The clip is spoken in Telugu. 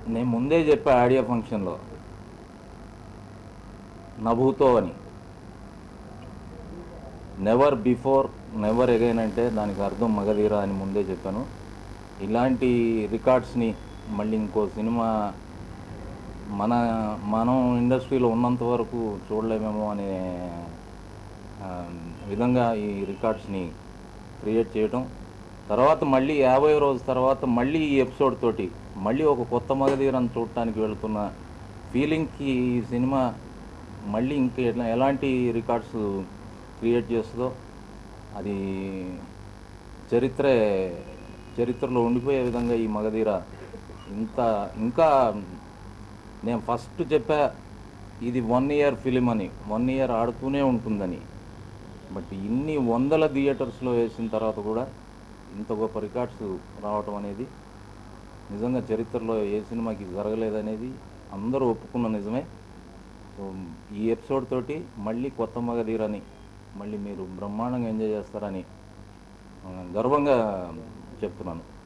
నేను ముందే చెప్పా ఆడియో ఫంక్షన్లో నభూతో అని నెవర్ బిఫోర్ నెవర్ ఎగైన్ అంటే దానికి అర్థం మగధీర అని ముందే చెప్పాను ఇలాంటి రికార్డ్స్ని మళ్ళీ ఇంకో సినిమా మన మనం ఇండస్ట్రీలో ఉన్నంత వరకు చూడలేమేమో అనే ఆ, విధంగా ఈ రికార్డ్స్ని క్రియేట్ చేయటం తర్వాత మళ్ళీ యాభై రోజు తర్వాత మళ్ళీ ఈ ఎపిసోడ్ తోటి మళ్ళీ ఒక కొత్త మగధీరని చూడటానికి వెళుతున్న ఫీలింగ్కి ఈ సినిమా మళ్ళీ ఇంక ఎట్లా- ఎలాంటి రికార్డ్స్ క్రియేట్ చేస్తుందో అది చరిత్రే చరిత్రలో ఉండిపోయే విధంగా ఈ మగధీర ఇంత ఇంకా నేను ఫస్ట్ చెప్పా ఇది వన్ ఇయర్ ఫిలిం అని వన్ ఇయర్ ఆడుతూనే ఉంటుందని బట్ ఇన్ని వందల థియేటర్స్లో వేసిన తర్వాత కూడా ఇంత గొప్ప రికార్డ్స్ రావటం అనేది నిజంగా చరిత్రలో ఏ సినిమాకి జరగలేదనేది అందరూ ఒప్పుకున్న నిజమే సో ఈ ఎపిసోడ్ తోటి మళ్ళీ కొత్త మగధీరని మళ్ళీ మీరు బ్రహ్మాండంగా ఎంజాయ్ చేస్తారని ఆ, గర్వంగా చెప్తున్నాను